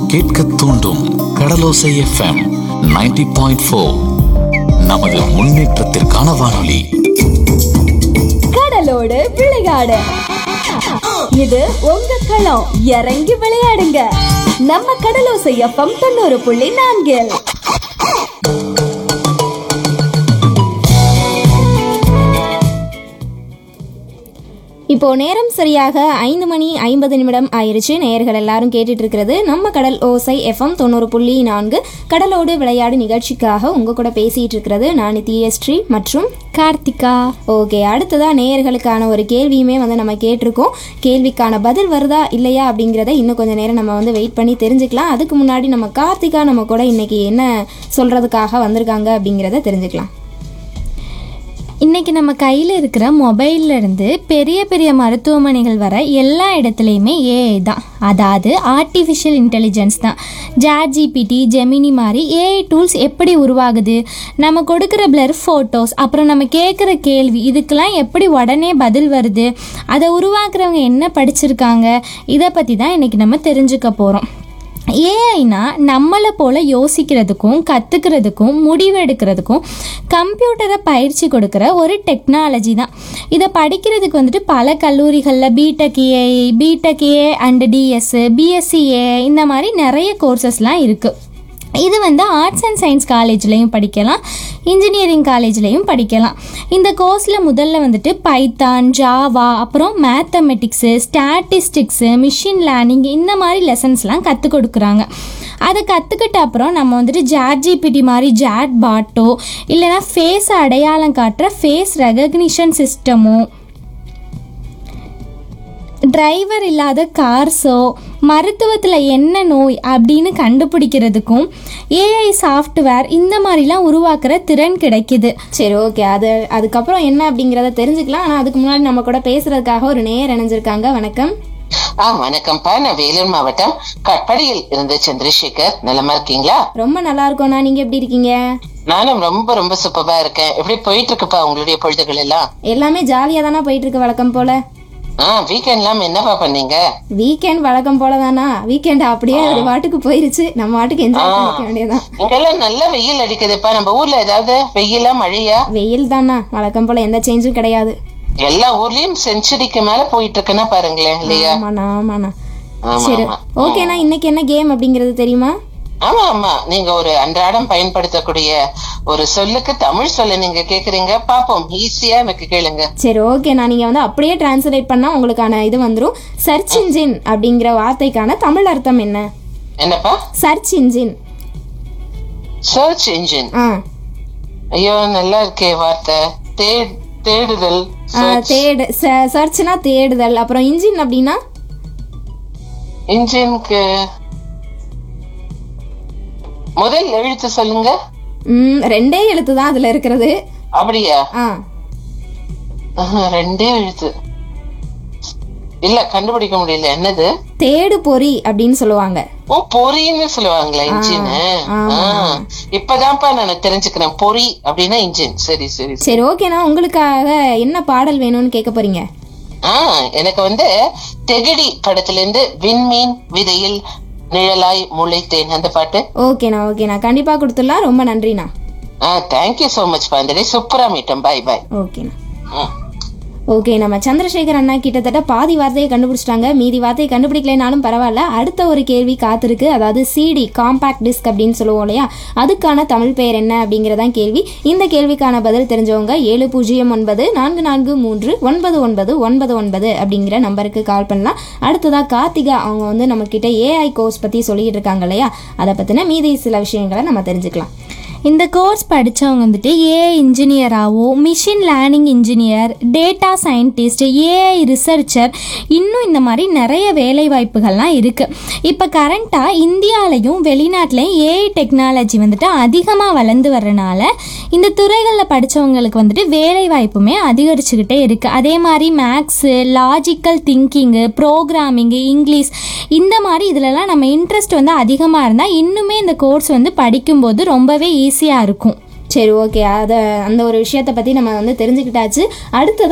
கேட்க தூண்டும் கடலோசை FM 90.4 point நமது முன்னேற்றத்திற்கான வானொலி கடலோடு விளையாடு இது உங்க களம் இறங்கி விளையாடுங்க நம்ம கடலோசை எஃப்எம் தொண்ணூறு புள்ளி நான்கில் இப்போ நேரம் சரியாக ஐந்து மணி ஐம்பது நிமிடம் ஆயிருச்சு நேயர்கள் எல்லாரும் கேட்டுட்டு இருக்கிறது நம்ம கடல் ஓசை எஃப்எம் தொண்ணூறு புள்ளி நான்கு கடலோடு விளையாடு நிகழ்ச்சிக்காக உங்க கூட பேசிட்டு இருக்கிறது நான் நித்யஸ்ரீ மற்றும் கார்த்திகா ஓகே அடுத்ததா நேயர்களுக்கான ஒரு கேள்வியுமே வந்து நம்ம கேட்டிருக்கோம் கேள்விக்கான பதில் வருதா இல்லையா அப்படிங்கிறத இன்னும் கொஞ்சம் நேரம் நம்ம வந்து வெயிட் பண்ணி தெரிஞ்சுக்கலாம் அதுக்கு முன்னாடி நம்ம கார்த்திகா நம்ம கூட இன்னைக்கு என்ன சொல்றதுக்காக வந்திருக்காங்க அப்படிங்கிறத தெரிஞ்சுக்கலாம் இன்னைக்கு நம்ம கையில் இருக்கிற மொபைல்ல இருந்து பெரிய பெரிய மருத்துவமனைகள் வர எல்லா இடத்துலையுமே ஏஐ தான் அதாவது ஆர்டிஃபிஷியல் இன்டெலிஜென்ஸ் தான் ஜாட் ஜிபிடி ஜெமினி மாதிரி ஏஐ டூல்ஸ் எப்படி உருவாகுது நம்ம கொடுக்குற பிளர் ஃபோட்டோஸ் அப்புறம் நம்ம கேட்குற கேள்வி இதுக்கெல்லாம் எப்படி உடனே பதில் வருது அதை உருவாக்குறவங்க என்ன படிச்சிருக்காங்க இதை பற்றி தான் இன்னைக்கு நம்ம தெரிஞ்சுக்க போகிறோம் ஏஐனா நம்மளை போல யோசிக்கிறதுக்கும் கற்றுக்கிறதுக்கும் முடிவெடுக்கிறதுக்கும் கம்ப்யூட்டரை பயிற்சி கொடுக்குற ஒரு டெக்னாலஜி தான் இதை படிக்கிறதுக்கு வந்துட்டு பல கல்லூரிகளில் BTech AI BTech A and DS BSc AI இந்த மாதிரி நிறைய கோர்சஸ்லாம் இருக்குது இது வந்து ஆர்ட்ஸ் அண்ட் சயின்ஸ் காலேஜ்லேயும் படிக்கலாம் இன்ஜினியரிங் காலேஜ்லேயும் படிக்கலாம் இந்த கோர்ஸில் முதல்ல வந்துட்டு பைத்தான் ஜாவா அப்புறம் மேத்தமெட்டிக்ஸு ஸ்டாட்டிஸ்டிக்ஸு மிஷின் லேர்னிங் இந்த மாதிரி லெசன்ஸ்லாம் கற்றுக் கொடுக்குறாங்க அதை கற்றுக்கிட்ட அப்புறம் நம்ம வந்துட்டு ஜாட் ஜிபிடி மாதிரி ஜாட் பாட்டோ இல்லைன்னா ஃபேஸ் அடையாளம் காட்டுற ஃபேஸ் ரெகக்னிஷன் சிஸ்டமோ டிரைவர் இல்லாத கார்ஸோ மருத்துவத்தில் என்ன நோய் அப்படின்னு கண்டுபிடிக்கிறதுக்கும் ஏஐ சாஃப்ட்வேர் இந்த மாதிரிலாம் உருவாக்குற திறன் கிடைக்குது சரி ஓகே அது அதுக்கப்புறம் என்ன அப்படிங்கிறத தெரிஞ்சுக்கலாம் ஆனால் அதுக்கு முன்னாடி நம்ம கூட பேசுறதுக்காக ஒரு நேயர் இணைஞ்சிருக்காங்க வணக்கம் ஆ வணக்கம்ப்பா நான் வேலூர் மாவட்டம் கட்படியில் இருந்து சந்திரசேகர் நலமா இருக்கீங்களா ரொம்ப நல்லா இருக்கோண்ணா நீங்க எப்படி இருக்கீங்க நானும் ரொம்ப ரொம்ப சூப்பரா இருக்கேன் எப்படி போயிட்டு இருக்குப்பா உங்களுடைய பொழுதுகள் எல்லாம் எல்லாமே ஜாலியாக தானே போயிட்டு இருக்கு வழக்கம் போல ஆ வீக்கெண்ட் எல்லாம் என்னப்பா பண்ணீங்க வீக்கெண்ட் வழக்கம் போல தானா வீக்கெண்ட் அப்படியே அது பாட்டுக்கு போயிருச்சு நம்ம பாட்டுக்கு என்ஜாய் பண்ணிக்க வேண்டியதுதான் இங்கெல்லாம் நல்ல வெயில் அடிக்குதுப்பா நம்ம ஊர்ல ஏதாவது வெயிலா மழையா வெயில் தானா வழக்கம் போல எந்த சேஞ்சும் கிடையாது எல்லா ஊர்லயும் செஞ்சுரிக்கு மேல போயிட்டு இருக்குன்னா பாருங்களேன் இல்லையா ஆமாண்ணா ஆமாண்ணா ஆமா சரி ஆமா ஓகேண்ணா இன்னைக்கு என்ன கேம் அப்படிங்கிறது தெரியுமா ஆமா ஆமா நீங்க ஒரு அன்றாடம் பயன்படுத்தக்கூடிய ஒரு சொல்லுக்கு தமிழ் சொல்ல நீங்க கேக்குறீங்க பாப்போம் ஈஸியா எனக்கு கேளுங்க சரி ஓகேண்ணா நீங்க வந்து அப்படியே டிரான்ஸ்லேட் பண்ணா உங்களுக்கான இது வந்துரும் சர்ச் இன்ஜின் அப்படிங்கிற வார்த்தைக்கான தமிழ் அர்த்தம் என்ன என்னப்பா சர்ச் இன்ஜின் சர்ச் இன்ஜின் ஆ ஐயோ நல்லா இருக்கே வார்த்தை தே- தேடுதல் ஆ, தேடு சர்ச்னா தேடுதல் அப்புறம் இன்ஜின் அப்படின்னா இன்ஜினுக்கு முதல் எழுத்து சொல்லுங்க ம், ரெண்டே எழுத்து தான் அதுல இருக்கிறது அப்படியா ஆ ஆஹா, ரெண்டே எழுத்து இல்ல கண்டுபிடிக்க முடியல என்னது தேடு பொறி அப்படின்னு சொல்லுவாங்க ஓ பொறின்னு சொல்லுவாங்களா இன்ஜின் இப்பதான்ப்பா நான் தெரிஞ்சுக்கிறேன் பொறி அப்படின்னா இன்ஜின் சரி சரி சரி. சரி ஓகேண்ணா உங்களுக்காக என்ன பாடல் வேணும்னு கேட்க போறீங்க ஆ எனக்கு வந்து தெகடி படத்துல இருந்து விண்மீன் விதையில் நிழலாய் முளைத்தேன் அந்த பாட்டு ஓகேண்ணா ஓகேண்ணா கண்டிப்பா கொடுத்துடலாம் ரொம்ப நன்றிண்ணா ஆ தேங்க்யூ சோ மச் பாந்தடி சூப்பரா மீட்டம் பாய் பாய் ஓகேண்ணா ஓகே நம்ம சந்திரசேகர் அண்ணா கிட்டத்தட்ட பாதி வார்த்தையை கண்டுபிடிச்சிட்டாங்க மீதி வார்த்தையை கண்டுபிடிக்கலைனாலும் பரவாயில்ல அடுத்த ஒரு கேள்வி காத்திருக்கு அதாவது சிடி காம்பாக்ட் டிஸ்க் அப்படின்னு சொல்லுவோம் இல்லையா அதுக்கான தமிழ் பெயர் என்ன அப்படிங்கிறதான் கேள்வி இந்த கேள்விக்கான பதில் தெரிஞ்சவங்க ஏழு பூஜ்ஜியம் ஒன்பது நான்கு நான்கு மூன்று ஒன்பது ஒன்பது ஒன்பது ஒன்பது அப்படிங்கிற நம்பருக்கு கால் பண்ணலாம் அடுத்ததா கார்த்திகா அவங்க வந்து நம்ம கிட்ட ஏஐ கோர்ஸ் பத்தி சொல்லிட்டு இருக்காங்க இல்லையா அதை பத்தின மீதி சில விஷயங்களை நம்ம தெரிஞ்சுக்கலாம் இந்த கோர்ஸ் படித்தவங்க வந்துட்டு ஏஐ இன்ஜினியராகவோ machine learning engineer data scientist AI researcher இன்னும் இந்த மாதிரி நிறைய வேலை வாய்ப்புகள்லாம் இருக்குது இப்போ கரண்ட்டாக இந்தியாலையும் வெளிநாட்டிலையும் ஏஐ டெக்னாலஜி வந்துட்டு அதிகமாக வளர்ந்து வர்றனால இந்த துறைகளில் படித்தவங்களுக்கு வந்துட்டு வேலை வாய்ப்புமே அதிகரிச்சுக்கிட்டே இருக்குது அதே மாதிரி maths logical thinking programming English இந்த மாதிரி இதிலலாம் நம்ம இன்ட்ரெஸ்ட் வந்து அதிகமாக இருந்தால் இன்னுமே இந்த கோர்ஸ் வந்து படிக்கும்போது ரொம்பவே ஈஸியாக இருக்கும் சரி ஓகே அதை அந்த ஒரு விஷயத்தை பற்றி நம்ம வந்து தெரிஞ்சுக்கிட்டாச்சு அடுத்ததா